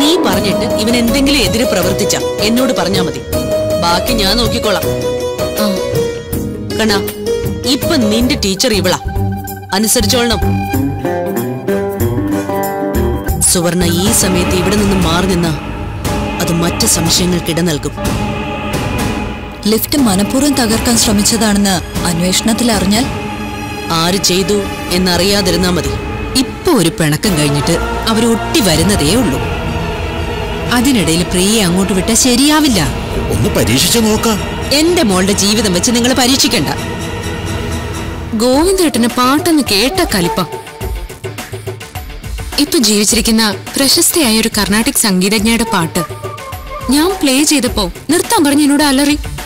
നീ പറഞ്ഞിട്ട് ഇവൻ എന്തെങ്കിലും എതിര് പ്രവർത്തിച്ച എന്നോട് പറഞ്ഞാ മതി ബാക്കി ഞാൻ നോക്കിക്കോളാം ആ കണ്ണാ ഇപ്പൊ നിന്റെ ടീച്ചർ ഇവളാ അനുസരിച്ചോളണം സുവർണ ഈ സമയത്ത് ഇവിടെ നിന്ന് മാറി നിന്ന അത് മറ്റ് സംശയങ്ങൾക്ക് ഇട നൽകും ലിഫ്റ്റ് മനഃപൂർവ്വം തകർക്കാൻ ശ്രമിച്ചതാണെന്ന് അന്വേഷണത്തിൽ അറിഞ്ഞാൽ ആര് ചെയ്തു എന്നറിയാതിരുന്നാ മതി ഇപ്പൊ ഒരു പിണക്കം കഴിഞ്ഞിട്ട് അവർ ഒട്ടി വരുന്നതേ ഉള്ളൂ അതിനിടയിൽ പ്രിയയെ അങ്ങോട്ട് വിട്ടാൽ ശരിയാവില്ല ഒന്ന് പരീക്ഷിച്ചു നോക്കാം എന്റെ മോളുടെ ജീവിതം വെച്ച് നിങ്ങൾ പരീക്ഷിക്കണ്ട ഗോവിന്ദേട്ടന് പാട്ടൊന്ന് കേട്ട കലിപ്പ ഇപ്പൊ ജീവിച്ചിരിക്കുന്ന പ്രശസ്തയായ ഒരു കർണാട്ടിക് സംഗീതജ്ഞയുടെ പാട്ട് ഞാൻ പ്ലേ ചെയ്തപ്പോ നിർത്താൻ പറഞ്ഞ് എന്നോട് അലറി